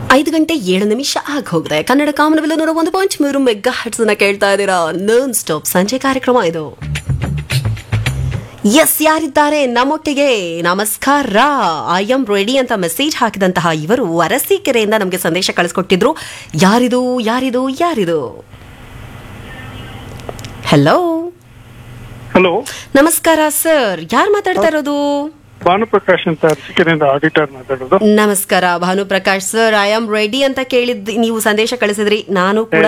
ಐದು ಗಂಟೆ ಏಳು ನಿಮಿಷ ಆಗ ಹೋಗಿದೆ ಕನ್ನಡ ಕಾಮನವೆಲ್ಲ ನೂರ ಒಂದು ಪಾಯಿಂಟ್ ಮೂರು ಮೆಗಾ ಹಟ್ಸ್ ಅನ್ನ ಕೇಳ್ತಾ ಇದ್ದೀರಾ ನಾನ್ ಸ್ಟಾಪ್ ಸಂಜೆ ಕಾರ್ಯಕ್ರಮ ಇದು ಎಸ್ ಯಾರಿದ್ದಾರೆ ನಮ್ಮೊಟ್ಟಿಗೆ ನಮಸ್ಕಾರ ಐ ಆಮ್ ರೆಡಿ ಅಂತ ಮೆಸೇಜ್ ಹಾಕಿದಂತಹ ಇವರು ಅರಸೀಕೆರೆಯಿಂದ ನಮಗೆ ಸಂದೇಶ ಕಳಿಸ್ಕೊಟ್ಟಿದ್ರು ಯಾರಿದು ಯಾರಿದು ಯಾರಿದು ಹಲೋ ಹಲೋ ನಮಸ್ಕಾರ ಸರ್ ಯಾರು ಮಾತಾಡ್ತಾ ಇರೋದು ಭಾನುಪ್ರಕಾಶ್ ಅಂತ ಅರಸಿಕೆರೆಯಿಂದ ಆಡಿಟರ್ ಮಾತಾಡೋದು ನಮಸ್ಕಾರ Bhanuprakash sir I am ready ಅಂತ ಕೇಳಿದ್ ನೀವು ಸಂದೇಶ ಕಳಿಸಿದ್ರಿ ನಾನು ಕೂಡ